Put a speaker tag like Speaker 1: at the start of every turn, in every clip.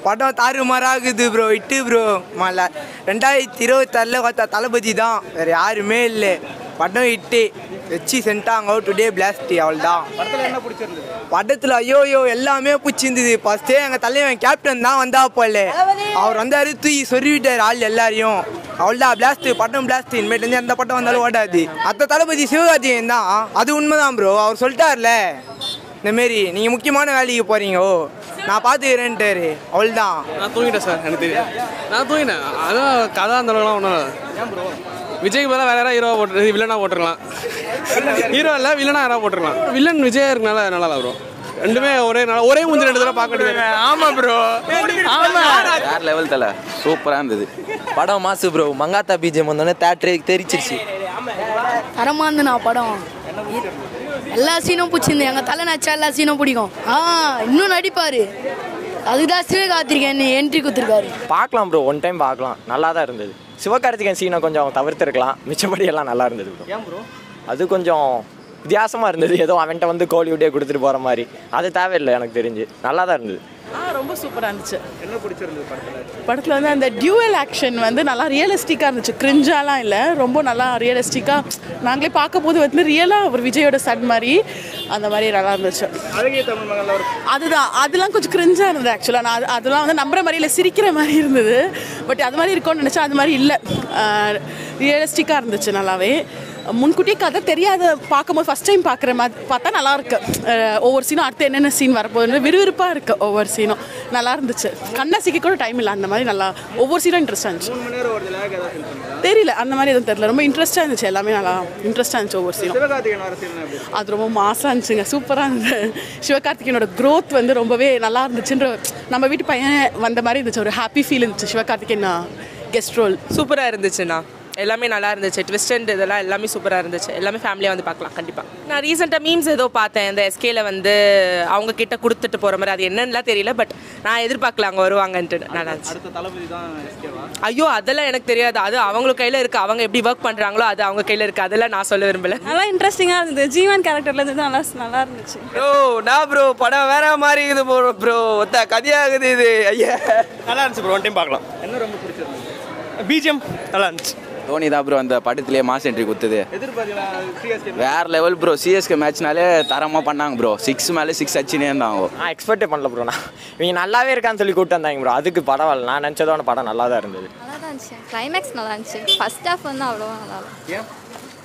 Speaker 1: படம் தாறுமாறாகுது ப்ரோ இட்டு ப்ரோ மல ரெண்டாயிரத்தி இருபத்தாறில் பார்த்தா தளபதி தான் வேறு யாருமே இல்லை படம் இட்டு வச்சு சென்ட்டாங்க டுடே பிளாஸ்டி அவள் தான்
Speaker 2: படத்தில் என்ன பிடிச்சிருந்தது
Speaker 1: படத்தில் ஐயோ ஐயோ எல்லாமே பிடிச்சிருந்தது ஃபஸ்ட்டே எங்கள் தலைவன் கேப்டன் தான் வந்தா போல அவர் வந்தாரு தூக்கி சொருவிட்டார் ஆள் எல்லாரையும் அவள்தான் பிளாஸ்ட் பட்டம் பிளாஸ்ட் இனிமேட்டு எந்த பட்டம் வந்தாலும் ஓடாது அத்த தளபதி சிவகார்த்திகேயன் தான் அது உண்மைதான் ப்ரோ அவர் சொல்லிட்டார்ல இந்த மாரி நீங்கள் முக்கியமான வேலைக்கு போகிறீங்க ஓ நான் பார்த்துக்கிறேன்ட்டாரு அவள்தான்
Speaker 3: நான் தூங்கிட்டேன் சார் எனக்கு தெரியும் நான் தூங்கினேன் அதான் கதை அந்த அளவுலாம் ஒன்றும் விஜய்க்கு பதிலாக வேற யாராவது ஹீரோ போட்டு வில்லனா போட்டுருக்கலாம் ஹீரோ இல்லை வில்லனா யாராவது போட்டுருக்கலாம் வில்லன் விஜய் இருக்கனால நல்லா இல்லை ப்ரோ ரெண்டுமே ஒரே நாள் ஒரே முந்தி ரெண்டு தடவை பார்க்க வேண்டியது
Speaker 1: ஆமாம் ப்ரோ
Speaker 4: வேற லெவல் தல சூப்பரா இருந்தது
Speaker 5: படம் மாசு ப்ரோ மங்காத்தா பிஜிஎம் வந்தோடனே தேட்டரே தெரிச்சிருச்சு
Speaker 6: தரமாக இருந்து நான் படம் எல்லா சீனும் பிடிச்சிருந்து எங்கள் தலை நச்சா எல்லா சீனும் பிடிக்கும் ஆ இன்னும் நடிப்பார் அதுதான் சிவகார்த்திகேயன் என்ட்ரி கொடுத்துருக்காரு
Speaker 5: பார்க்கலாம் ப்ரோ ஒன் டைம் பார்க்கலாம் நல்லா தான் இருந்தது சிவகார்த்திகேயன் சீனை கொஞ்சம் தவிர்த்திருக்கலாம் மிச்சப்படி எல்லாம் நல்லா இருந்தது ப்ரோ
Speaker 2: ஏன் ப்ரோ
Speaker 5: அது கொஞ்சம் வித்தியாசமாக இருந்தது ஏதோ அவன்கிட்ட வந்து கோலிவுட்டே கொடுத்துட்டு போகிற மாதிரி அது தேவையில்லை எனக்கு தெரிஞ்சு நல்லா தான் இருந்தது
Speaker 7: ஆ ரொம்ப சூப்பராக இருந்துச்சு
Speaker 2: என்ன பிடிச்சிருந்தது படத்தில்
Speaker 7: படத்தில் வந்து அந்த டியூவல் ஆக்ஷன் வந்து நல்லா ரியலிஸ்டிக்காக இருந்துச்சு கிரிஞ்சாலாம் இல்லை ரொம்ப நல்லா ரியலிஸ்டிக்காக நாங்களே பார்க்கும்போது வந்து ரியலாக ஒரு விஜயோட சட் மாதிரி அந்த மாதிரி நல்லா இருந்துச்சு
Speaker 2: அழகிய தமிழ் மகனில் ஒரு
Speaker 7: அதுதான் அதெல்லாம் கொஞ்சம் கிரிஞ்சாக இருந்தது ஆக்சுவலாக நான் அது அதெல்லாம் வந்து நம்புற மாதிரி இல்லை சிரிக்கிற மாதிரி இருந்தது பட் அது மாதிரி இருக்கும்னு நினச்சா அது மாதிரி இல்லை ரியலிஸ்டிக்காக இருந்துச்சு நல்லாவே முன்கூட்டியே கதை தெரியாத பார்க்கும்போது ஃபஸ்ட் டைம் பார்க்குற மாதிரி பார்த்தா நல்லா இருக்கு அஹ் ஒவ்வொரு சீனும் அடுத்து என்னென்ன சீன் வரப்போகுதுன்னு விறுவிறுப்பாக இருக்கு ஒவ்வொரு சீனும் நல்லா இருந்துச்சு கண்ணாசிக்கு கூட டைம் இல்லை அந்த மாதிரி நல்லா ஒவ்வொரு சீனும் இன்ட்ரெஸ்டாக இருந்துச்சு
Speaker 2: மூணு மணி நேரம் ஒரு லேக் ஏதாவது ஃபீல் பண்ணுங்களா
Speaker 7: தெரியல அந்த மாதிரி எதுவும் தெரியல ரொம்ப இன்ட்ரெஸ்டாக இருந்துச்சு எல்லாமே நல்லா இன்ட்ரெஸ்டாக இருந்துச்சு ஒவ்வொரு சீனும்
Speaker 2: சிவகார்த்திகேயன் வர சீன் எப்படி
Speaker 7: அது ரொம்ப மாசாக இருந்துச்சுங்க சூப்பராக இருந்தது சிவகார்த்திகேயனோட growth வந்து ரொம்பவே நல்லா இருந்துச்சுன்ற நம்ம வீட்டு பையன் வந்த மாதிரி இருந்துச்சு ஒரு ஹாப்பி ஃபீல் இருந்துச்சு சிவகார்த்திகேயன் கெஸ்ட் ரோல்
Speaker 8: சூப்பராக இருந்துச்சுண்ணா எல்லாமே நல்லா இருந்துச்சு ட்விஸ்ட் அண்ட் இதெல்லாம் எல்லாமே சூப்பராக இருந்துச்சு எல்லாமே ஃபேமிலியாக வந்து பார்க்கலாம் கண்டிப்பாக நான் ரீசெண்டாக மீம்ஸ் ஏதோ பார்த்தேன் இந்த எஸ்கேல வந்து அவங்க கிட்ட கொடுத்துட்டு போகிற மாதிரி அது என்னன்னுலாம் தெரியல பட் நான் எதிர்பார்க்கல அங்கே வருவாங்கன்ட்டு நல்லா இருந்துச்சு
Speaker 2: அடுத்த தளபதி தான் எஸ்கேவா
Speaker 8: ஐயோ அதெல்லாம் எனக்கு தெரியாது அது அவங்களுக்கு கையில் இருக்குது அவங்க எப்படி ஒர்க் பண்ணுறாங்களோ அது அவங்க கையில் இருக்குது அதெல்லாம் நான் சொல்ல விரும்பல
Speaker 9: நல்லா இன்ட்ரெஸ்டிங்காக இருந்தது ஜீவன் கேரக்டர்ல இருந்து நல்லா நல்லா இருந்துச்சு
Speaker 1: ப்ரோ நான் ப்ரோ படம் வேற மாதிரி இருக்குது ப்ரோ ஒத்த கதையாகுது இது ஐயா
Speaker 3: நல்லா இருந்துச்சு ப்ரோ ஒன் டைம் பார்க்கலாம்
Speaker 2: என்ன ரொம்ப பிடிச்சிருந்தது
Speaker 3: பிஜிஎம் நல்லா இருந்துச்சு
Speaker 4: தோனி தான் ப்ரோ அந்த படத்திலேயே மாஸ் என்ட்ரி கொடுத்தது
Speaker 2: எதிர்பார்த்தீங்களா சிஎஸ்கே
Speaker 4: வேற லெவல் ப்ரோ சிஎஸ்கே மேட்ச்னாலே தரமா பண்ணாங்க ப்ரோ சிக்ஸ் மேலே சிக்ஸ் அச்சுனே இருந்தாங்க
Speaker 5: நான் எக்ஸ்பெக்டே பண்ணல ப்ரோ நான் இவங்க நல்லாவே இருக்கான்னு சொல்லி கூப்பிட்டு வந்தாங்க ப்ரோ அதுக்கு பரவாயில்ல நான் நினச்சதோட படம் நல்லா தான் இருந்தது
Speaker 9: நல்லா தான் இருந்துச்சு கிளைமேக்ஸ் நல்லா இருந்துச்சு ஃபர்ஸ்ட் ஹாஃப் வந்து அவ்வளோவா நல்லா இல்லை
Speaker 2: ஏன்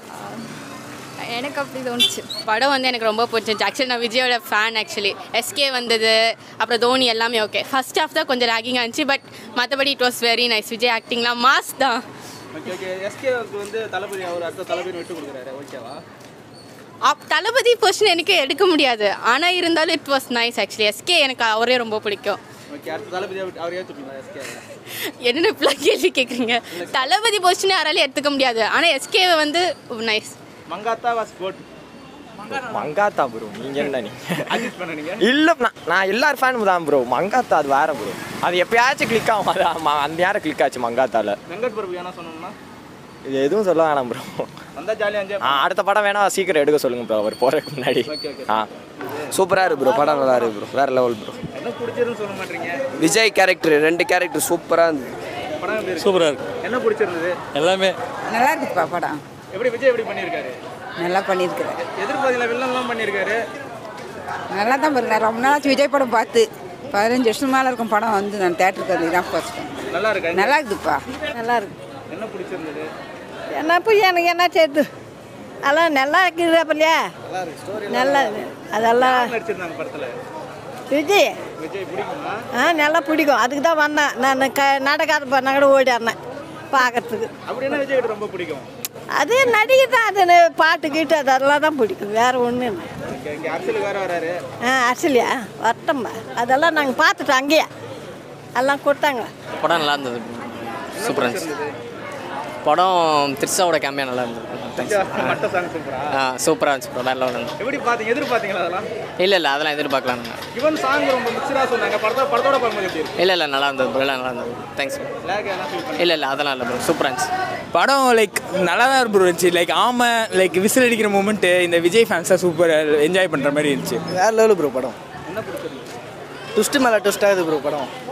Speaker 9: எனக்கு அப்படி தோணுச்சு
Speaker 6: படம் வந்து எனக்கு ரொம்ப பிடிச்சிருந்துச்சு ஆக்சுவலி நான் விஜயோட ஃபேன் ஆக்சுவலி எஸ்கே வந்தது அப்புறம் தோனி எல்லாமே ஓகே ஃபர்ஸ்ட் ஹாஃப் தான் கொஞ்சம் ரேகிங்காக இருந்துச்சு பட் மற்றபடி it was very nice Vijay ஆக்டிங்லாம் மாஸ் தான்
Speaker 2: ஓகே ஓகே எஸ்கேவுக்கு வந்து தளபதி அவர் அடுத்த தளபதி விட்டு கொடுக்குறாரு ஓகேவா
Speaker 6: அப் தளபதி பொசிஷன் எனக்கு எடுக்க முடியாது ஆனால் இருந்தாலும் it was nice actually SK எனக்கு அவரே ரொம்ப பிடிக்கும்
Speaker 2: ஓகே அடுத்த தளபதி அவர் ஏற்றுப்பீங்களா எஸ்கே
Speaker 6: என்னென்ன இப்படிலாம் கேள்வி கேட்குறீங்க தளபதி பொசிஷன் யாராலையும் எடுத்துக்க முடியாது ஆனால் எஸ்கே வந்து nice
Speaker 2: Mankatha was GOAT
Speaker 5: Mankatha bro நீங்கள் என்ன நீங்கள்
Speaker 2: அஜித் பண்ண நீங்க
Speaker 5: இல்லை நான் நான் எல்லார் ஃபேனும் தான் ப்ரோ மங்காத்தா அது வேற ப்ரோ அது எப்பயாச்சும் கிளிக் ஆகும் அது ஆமா, அந்த நேரம் கிளிக் ஆச்சு மங்காத்தால
Speaker 2: வெங்கட் பிரபு என்ன சொன்னோம்னா
Speaker 5: இது எதுவும் சொல்ல வேணாம் ப்ரோ
Speaker 2: வந்தா ஜாலியாக என்ஜாய்
Speaker 5: ஆ அடுத்த படம் வேணா சீக்கிரம் எடுக்க சொல்லுங்க ப்ரோ அவர் போகிறதுக்கு முன்னாடி
Speaker 2: ஓகே ஓகே
Speaker 5: ஆ
Speaker 1: சூப்பராக இருக்கு ப்ரோ படம் நல்லா இருக்கு ப்ரோ வேற லெவல் ப்ரோ
Speaker 2: என்ன பிடிச்சிருன்னு சொல்ல மாட்டீங்க
Speaker 1: விஜய் கேரக்டர் ரெண்டு கேரக்டர் சூப்பராக இருந்தது
Speaker 2: படம் எப்படி இருக்கு
Speaker 3: சூப்பராக இருக்கு
Speaker 2: என்ன பிடிச்சிருந்தது
Speaker 3: எல்லாமே
Speaker 10: நல்லா இருக்குப்பா படம்
Speaker 2: எப்படி விஜய் எப்படி பண்ணியிருக்காரு
Speaker 10: நல்லா பண்ணியிருக்கிறேன்
Speaker 2: எதிர்பார்த்தீங்களா வில்லன்லாம் பண்ணியிருக்காரு
Speaker 10: நல்லா தான் பாருங்க ரொம்ப நாளாச்சு விஜய் படம் பார்த்து பதினஞ்சு வருஷம் மேலே இருக்கும் படம் வந்து நான் தேட்டருக்கு வந்து தான் ஃபர்ஸ்ட்
Speaker 2: நல்லா இருக்கா
Speaker 10: நல்லா இருக்குதுப்பா
Speaker 9: நல்லா இருக்கு
Speaker 2: என்ன பிடிச்சிருந்தது
Speaker 9: என்ன போய் எனக்கு என்ன செய்யுது அதெல்லாம் நல்லா இருக்குது அப்படியா
Speaker 2: நல்லா இருக்கு ஸ்டோரி
Speaker 9: நல்லா அதெல்லாம்
Speaker 2: நடிச்சிருந்தாங்க படத்துல
Speaker 9: விஜய்
Speaker 2: விஜய் பிடிக்குமா
Speaker 9: ஆ நல்லா பிடிக்கும் அதுக்கு தான் வந்தேன் நான் க நடக்காத பண்ண கூட ஓடிறேன் பார்க்கறதுக்கு
Speaker 2: அப்படி என்ன விஜய் கிட்ட ரொம்ப பிடிக்கும்
Speaker 9: அது நடிகை தான் அது பாட்டு கீட்டு அதெல்லாம் தான் பிடிக்கும் வேற ஒன்றும் இல்லை
Speaker 2: இங்க இங்க அரசியலுக்கு வேற வராரு
Speaker 9: ஆ அரசியலியா வரட்டம்மா அதெல்லாம் நாங்கள் பார்த்துட்டோம் அங்கேயே எல்லாம் கொடுத்தாங்க
Speaker 11: படம் நல்லா இருந்தது சூப்பராக இருந்துச்சு படம் த்ரிஷாவோட கேமியா நல்லா இருந்தது
Speaker 2: மட்ட சாங் சூப்பரா
Speaker 11: ஆ சூப்பராக இருந்துச்சு ப்ரோ வேற லெவலில் இருந்துச்சு
Speaker 2: எப்படி பாத்தீங்க எதிர்பார்த்தீங்களா அதெல்லாம்
Speaker 11: இல்லை இல்லை அதெல்லாம் எதிர்பார்க்கலாம்
Speaker 2: இவன் சாங் ரொம்ப மிக்சரா சொன்னாங்க படத்தோட படத்தோட பார்க்கும்போது எப்படி இருக்கு
Speaker 11: இல்லை இல்லை நல்லா இருந்தது ப்ரோ எல்லாம் நல்லா இருந்தது தேங்க்ஸ்
Speaker 2: லேக் என்ன ஃபீல் பண்ணி
Speaker 11: இல்லை இல்லை அதெல்லாம் இல்லை ப்ரோ சூப்பராக இருந்துச்சு
Speaker 1: படம் லைக் நல்லா தான் ப்ரோ இருந்துச்சு லைக் ஆமை லைக் விசில் அடிக்கிற மூமெண்ட்டு இந்த விஜய் ஃபேன்ஸாக சூப்பர் என்ஜாய் பண்ணுற மாதிரி இருந்துச்சு வேற லெவல் ப்ரோ படம்
Speaker 2: என்ன பிடிச்சிருக்கு
Speaker 1: ட்விஸ்ட் மேலே ட்விஸ்ட் ஆகுது ப்ரோ படம்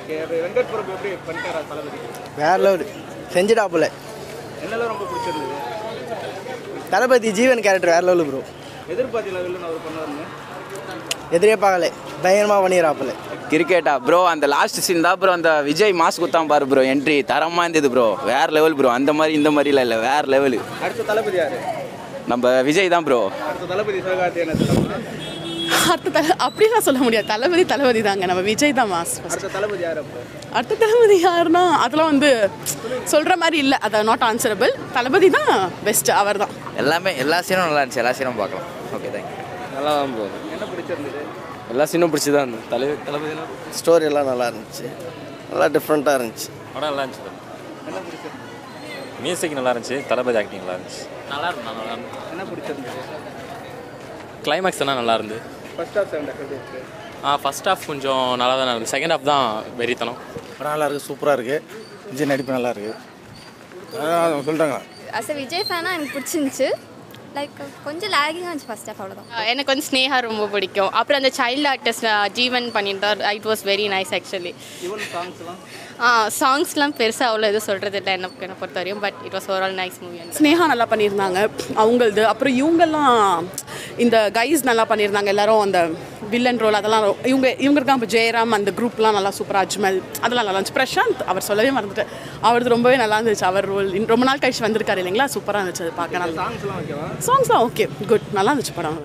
Speaker 2: ஓகே அப்போ வெங்கட் பிரபு எப்படி பண்ணிட்டாரா தளபதி
Speaker 1: வேற லெவல் செஞ்சுட்டாப்புல
Speaker 2: என்னெல்லாம் ரொம்ப பிடிச்சிருந்தது
Speaker 1: தளபதி ஜீவன் கேரக்டர் வேற லெவல் ப்ரோ
Speaker 2: எதிர்பார்த்தீங்களா வில்லன் அவர் பண்ணுவாருன்னு
Speaker 1: எதிரே பார்க்கல பயங்கரமாக பண்ணிடுறாப்புல
Speaker 4: கிரிக்கெட்டா ப்ரோ அந்த லாஸ்ட் சீன் தான் ப்ரோ அந்த விஜய் மாஸ் குத்தான் பாரு ப்ரோ என்ட்ரி தரமா இருந்தது ப்ரோ வேற லெவல் ப்ரோ அந்த மாதிரி இந்த மாதிரிலாம் இல்லை வேற லெவலு
Speaker 2: அடுத்த தளபதி யாரு
Speaker 4: நம்ம விஜய் தான் ப்ரோ
Speaker 2: அடுத்த தளபதி சிவகார்த்திகேயன் சொல்லலாமா?
Speaker 7: அடுத்த தலை அப்படிலாம் சொல்ல முடியாது தளபதி தளபதி தாங்க நம்ம விஜய் தான் மாஸ்
Speaker 2: அடுத்த தளபதி யார் அப்போ
Speaker 7: அடுத்த தளபதி யாருன்னா அதெல்லாம் வந்து சொல்கிற மாதிரி இல்லை அதை நாட் ஆன்சரபிள் தளபதி தான் பெஸ்ட் அவர் தான்
Speaker 12: எல்லாமே எல்லா சீனும் நல்லா இருந்துச்சு எல்லா சீனும் பார்க்கலாம் ஓகே தேங்க்யூ
Speaker 3: நல்லா தான் போகுது
Speaker 2: என்ன பிடிச்சிருந்தது
Speaker 3: எல்லா சீனும் பிடிச்சி தான் இருந்தது தலை தளபதினா
Speaker 1: ஸ்டோரி எல்லாம் நல்லா இருந்துச்சு நல்லா டிஃப்ரெண்ட்டாக இருந்துச்சு
Speaker 13: படம் நல்லா இருந்துச்சு
Speaker 2: என்ன பிடிச்சிருந்தது
Speaker 13: மியூசிக் நல்லா இருந்துச்சு தளபதி ஆக்டிங் நல்லா இருந்துச்சு
Speaker 11: நல்லா இருக்கும் நல்லா இருக்கும்
Speaker 2: என்ன பிடிச்சிருந்தது
Speaker 13: கிளைமேக்ஸ் எல்லாம் நல்லா இருந்து
Speaker 2: ஃபர்ஸ்ட் ஆஃப் செகண்ட் எப்படி இருக்கு
Speaker 13: ஆ ஃபர்ஸ்ட் ஹாஃப் கொஞ்சம் நல்லா தான் இருந்துச்சு செகண்ட் ஹாஃப் தான் வெறித்தனம்
Speaker 1: படம் நல்லா இருக்குது சூப்பராக இருக்குது விஜய் நடிப்பு நல்லா இருக்குது சொல்லிட்டாங்க
Speaker 14: அஸ் அ விஜய் ஃபேனாக எனக்கு பிடிச்சிருந்துச்சு லைக் கொஞ்சம் லேகிங்காக இருந்துச்சு ஃபர்ஸ்ட் ஹாஃப் அவ்வளோதான்
Speaker 15: எனக்கு வந்து ஸ்னேகா ரொம்ப பிடிக்கும் அப்புறம் அந்த சைல்டு ஆர்டிஸ்ட் ஜீவன் பண்ணியிருந்தார் it was very nice actually
Speaker 2: even சாங்ஸ்லாம்
Speaker 15: ஆ சாங்ஸ்லாம் பெருசாக அவ்வளோ எதுவும் சொல்கிறது இல்லை என்ன என்னை பொறுத்த வரையும் but it was overall nice movie
Speaker 7: Sneha நல்லா பண்ணியிருந்தாங்க அவங்களது அப்புறம் இவங்கெல்லாம் இந்த கைஸ் நல்லா பண்ணியிருந்தாங்க எல்லாரும் அந்த வில்லன் ரோல் அதெல்லாம் ரொ- இவங்க இவங்க இருக்காங்க இப்போ ஜெயராம் அந்த குரூப்லாம் நல்லா சூப்பர் அஜ்மல் அதெல்லாம் நல்லா இருந்துச்சு பிரசாந்த் அவர் சொல்லவே மறந்துட்டு அவரது ரொம்பவே நல்லா இருந்துச்சு அவர் ரோல் ரொம்ப நாள் கழிச்சு வந்திருக்காரு இல்லைங்களா சூப்பராக இருந்துச்சு அது பார்க்க நல்லா
Speaker 2: சாங்ஸ்லாம் ஓகேவா
Speaker 7: சாங்ஸ்லாம் ஓகே குட் நல்லா இருந்துச்சு படம்